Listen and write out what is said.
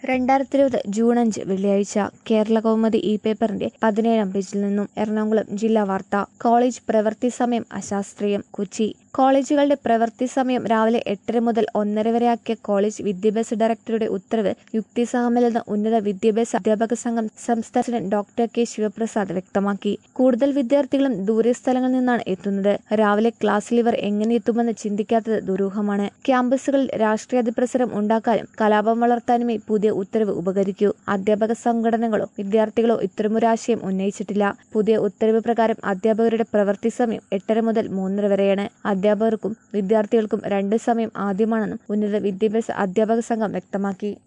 രണ്ടായിരത്തി ഇരുപത് ജൂൺ അഞ്ച് വെള്ളിയാഴ്ച കേരള കൗമുദി ഇ പേപ്പറിന്റെ പതിനേഴാം പേജിൽ നിന്നും എറണാകുളം ജില്ലാ വാർത്ത കോളേജ് പ്രവൃത്തി സമയം അശാസ്ത്രീയം കൊച്ചി കോളേജുകളുടെ പ്രവൃത്തി സമയം രാവിലെ എട്ടര മുതൽ ഒന്നര വരെയാക്കിയ കോളേജ് വിദ്യാഭ്യാസ ഡയറക്ടറുടെ ഉത്തരവ് യുക്തിസഹമല്ലെന്ന് ഉന്നത വിദ്യാഭ്യാസ അധ്യാപക സംഘം സംസ്ഥാന പ്രസിഡന്റ് ഡോക്ടർ കെ ശിവപ്രസാദ് വ്യക്തമാക്കി കൂടുതൽ വിദ്യാർത്ഥികളും ദൂരെ സ്ഥലങ്ങളിൽ നിന്നാണ് എത്തുന്നത് രാവിലെ ക്ലാസ്സിൽ ഇവർ എങ്ങനെ എത്തുമെന്ന് ചിന്തിക്കാത്തത് ദുരൂഹമാണ് ക്യാമ്പസുകളിൽ രാഷ്ട്രീയാധിപ്രസരം ഉണ്ടാക്കാനും കലാപം വളർത്താനുമേ പുതിയ ഉത്തരവ് ഉപകരിക്കൂ അധ്യാപക സംഘടനകളോ വിദ്യാർത്ഥികളോ ഇത്തരമൊരാശയം ഉന്നയിച്ചിട്ടില്ല പുതിയ ഉത്തരവ് പ്രകാരം അധ്യാപകരുടെ പ്രവൃത്തി സമയം എട്ടര മുതൽ മൂന്നര വരെയാണ് അധ്യാപകർക്കും വിദ്യാർത്ഥികൾക്കും രണ്ട് സമയം ആദ്യമാണെന്നും ഉന്നത വിദ്യാഭ്യാസ അധ്യാപക സംഘം വ്യക്തമാക്കി